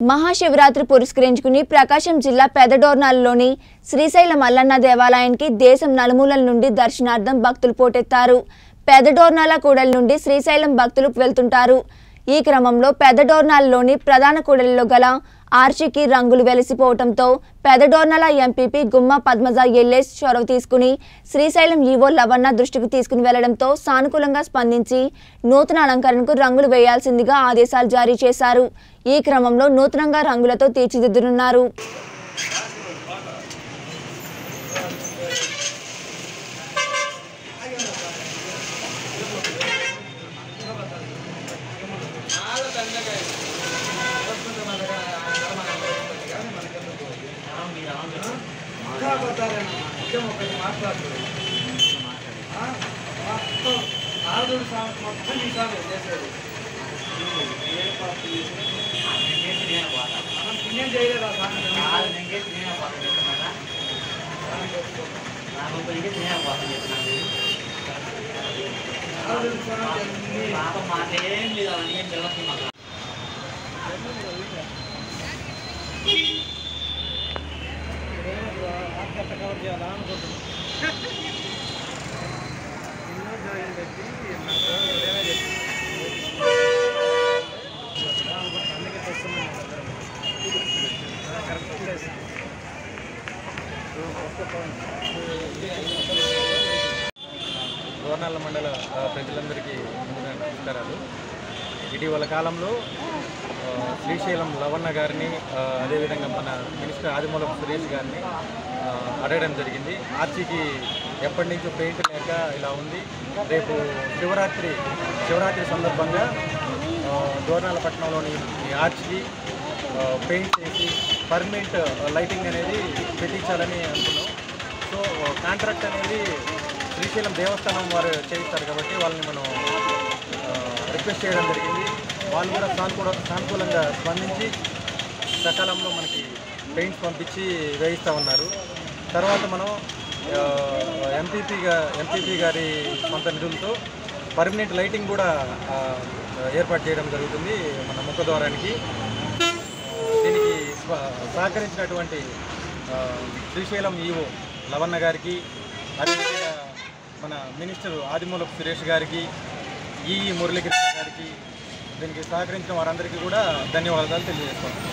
మహాశివరాత్రి పురస్కరించుకుని ప్రకాశం జిల్లా పెదడోర్నాలలోని శ్రీశైల మల్లన్న దేవాలయానికి దేశం నలుమూలల నుండి దర్శనార్థం భక్తులు పోటెత్తారు పెదడోర్నాల కూడలి నుండి శ్రీశైలం భక్తులు వెళ్తుంటారు ఈ క్రమంలో పెదడోర్నాలలోని ప్రధాన కూడలిలో గల ఆర్చికి రంగులు వెలిసిపోవడంతో పెదడోర్నల ఎంపీపీ గుమ్మ పద్మజ ఎల్లేస్ చొరవ తీసుకుని శ్రీశైలం ఈవో లవన్న దృష్టికి తీసుకుని వెళ్లడంతో సానుకూలంగా స్పందించి నూతన అలంకరణకు రంగులు వేయాల్సిందిగా ఆదేశాలు జారీ చేశారు ఈ క్రమంలో నూతనంగా రంగులతో తీర్చిదిద్దునున్నారు పాపం మాకేం లేదు అవన్నీ ఏం తెలియదు మాకు గోర్నాల మండల ఆ, ప్రజలందరికీ ముందుగా నమస్కారాలు ఇటీవల కాలంలో ఆ, శ్రీశైలం లవణ్ణ గారిని ఆ, అదేవిధంగా మన మినిస్టర్ ఆదిమూలపు సురేష్ గారిని ఆ, అడగడం జరిగింది ఆర్చికి ఎప్పటి నుంచో పెయింట్ లేక ఇలా ఉంది రేపు శివరాత్రి శివరాత్రి సందర్భంగా ఆ, దోర్నాల పట్టణంలోని ఈ ఆర్చికి ఆ, పెయింట్ చేసి పర్మనెంట్ లైటింగ్ అనేది పెట్టించాలని అనుకున్నాం సో కాంట్రాక్ట్ అనేది శ్రీశైలం దేవస్థానం వారు చేయిస్తారు కాబట్టి వాళ్ళని మనం ఆ, రిక్వెస్ట్ చేయడం జరిగింది వాళ్ళు కూడా సానుకూల సానుకూలంగా స్పందించి సకాలంలో మనకి పెయింట్స్ పంపించి వేయిస్తూ ఉన్నారు తర్వాత మనం ఎంపీపీ గా ఎంపీపీ గారి సొంత నిధులతో పర్మనెంట్ లైటింగ్ కూడా ఆ, ఏర్పాటు చేయడం జరుగుతుంది మన ముఖద్వారానికి దీనికి స్వ- సహకరించినటువంటి ఆ, శ్రీశైలం ఈవో లవన్న గారికి అదేవిధంగా మన మినిస్టర్ ఆదిమూలపు సురేష్ గారికి ఈఈ మురళీకృష్ణ గారికి దీనికి సహకరించిన వారందరికీ కూడా ధన్యవాదాలు తెలియజేస్తాను